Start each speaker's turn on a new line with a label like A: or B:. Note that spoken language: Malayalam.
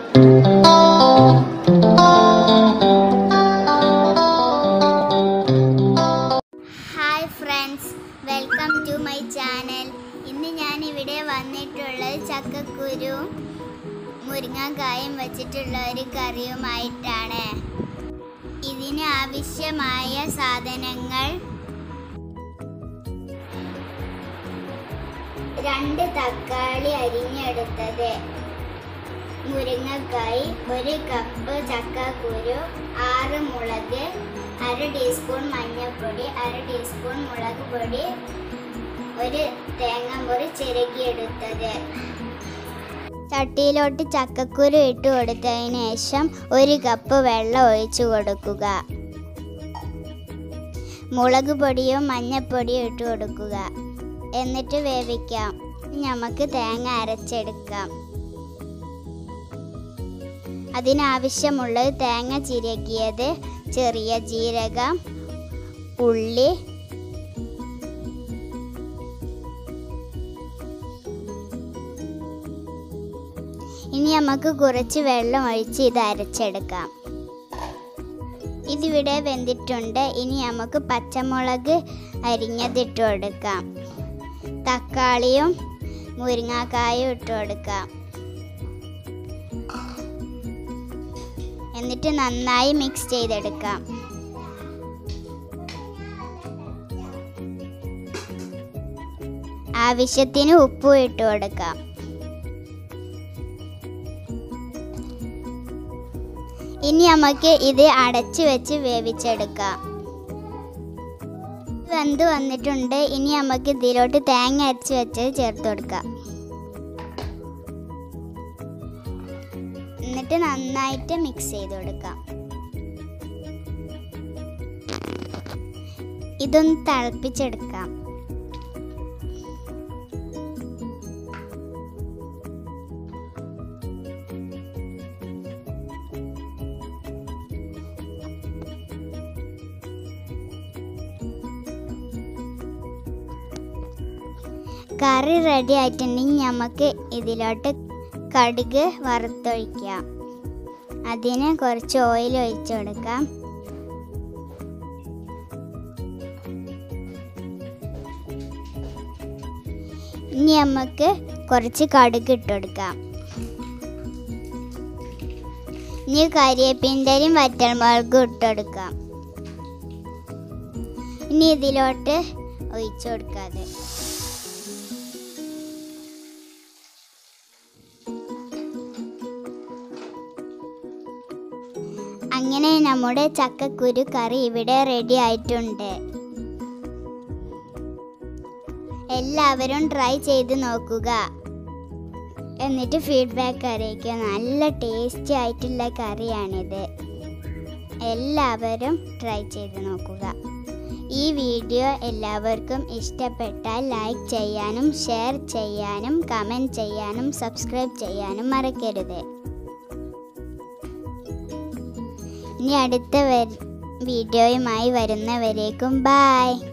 A: hi friends welcome to my channel ഇന്ന് ഞാൻ ഇവിടെ വന്നിട്ടുള്ളത് ചക്കക്കുരുവും മുരിങ്ങാക്കായും വെച്ചിട്ടുള്ള ഒരു കറിയുമായിട്ടാണ് ഇതിന് ആവശ്യമായ സാധനങ്ങൾ രണ്ട് തക്കാളി അരിഞ്ഞെടുത്തത് മുരിങ്ങക്കായി ഒരു കപ്പ് ചക്കക്കുരു ആറ് മുളക് അര ടീസ്പൂൺ മഞ്ഞൾപ്പൊടി അര ടീസ്പൂൺ മുളക് പൊടി ഒരു തേങ്ങാമുറി ചിരകിയെടുത്തത് ചട്ടിയിലോട്ട് ചക്കക്കുരു ഇട്ട് കൊടുത്തതിന് ശേഷം ഒരു കപ്പ് വെള്ളം ഒഴിച്ചു കൊടുക്കുക മുളക് പൊടിയും മഞ്ഞൾപ്പൊടിയും ഇട്ട് കൊടുക്കുക എന്നിട്ട് വേവിക്കാം നമുക്ക് തേങ്ങ അരച്ചെടുക്കാം അതിനാവശ്യമുള്ളത് തേങ്ങ ചിരകിയത് ചെറിയ ജീരകം ഉള്ളി ഇനി നമുക്ക് കുറച്ച് വെള്ളം ഒഴിച്ച് ഇത് അരച്ചെടുക്കാം ഇതിവിടെ വെന്തിട്ടുണ്ട് ഇനി നമുക്ക് പച്ചമുളക് അരിഞ്ഞതിട്ട് കൊടുക്കാം തക്കാളിയും മുരിങ്ങാക്കായും ഇട്ട് കൊടുക്കാം എന്നിട്ട് നന്നായി മിക്സ് ചെയ്തെടുക്കാം ആവശ്യത്തിന് ഉപ്പും ഇട്ട് കൊടുക്കാം ഇനി നമുക്ക് ഇത് അടച്ചു വെച്ച് വേവിച്ചെടുക്കാം വെന്ത് വന്നിട്ടുണ്ട് ഇനി നമുക്ക് ഇതിലോട്ട് തേങ്ങ അരച്ച് വെച്ചത് ചേർത്ത് കൊടുക്കാം എന്നിട്ട് നന്നായിട്ട് മിക്സ് ചെയ്ത് കൊടുക്കാം ഇതൊന്ന് തിളപ്പിച്ചെടുക്കാം കറി റെഡി ആയിട്ടുണ്ടെങ്കിൽ നമുക്ക് ഇതിലോട്ട് കടുക് വറുത്തൊഴിക്കാം അതിന് കുറച്ച് ഓയിൽ ഒഴിച്ചു കൊടുക്കാം ഇനി നമുക്ക് കുറച്ച് കടുക് ഇട്ട് കൊടുക്കാം ഇനി കരിയേപ്പിൻ്റെയും വറ്റൽമുളകും ഇട്ട് കൊടുക്കാം ഇനി ഇതിലോട്ട് ഒഴിച്ചു കൊടുക്കാതെ അങ്ങനെ നമ്മുടെ ചക്കക്കുരു കറി ഇവിടെ റെഡി ആയിട്ടുണ്ട് എല്ലാവരും ട്രൈ ചെയ്ത് നോക്കുക എന്നിട്ട് ഫീഡ്ബാക്ക് അറിയിക്കുക നല്ല ടേസ്റ്റി ആയിട്ടുള്ള കറിയാണിത് എല്ലാവരും ട്രൈ ചെയ്ത് നോക്കുക ഈ വീഡിയോ എല്ലാവർക്കും ഇഷ്ടപ്പെട്ടാൽ ലൈക്ക് ചെയ്യാനും ഷെയർ ചെയ്യാനും കമൻറ്റ് ചെയ്യാനും സബ്സ്ക്രൈബ് ചെയ്യാനും മറക്കരുത് ഇനി അടുത്ത വര- വീഡിയോയുമായി വരുന്നവരേക്കും ബായ്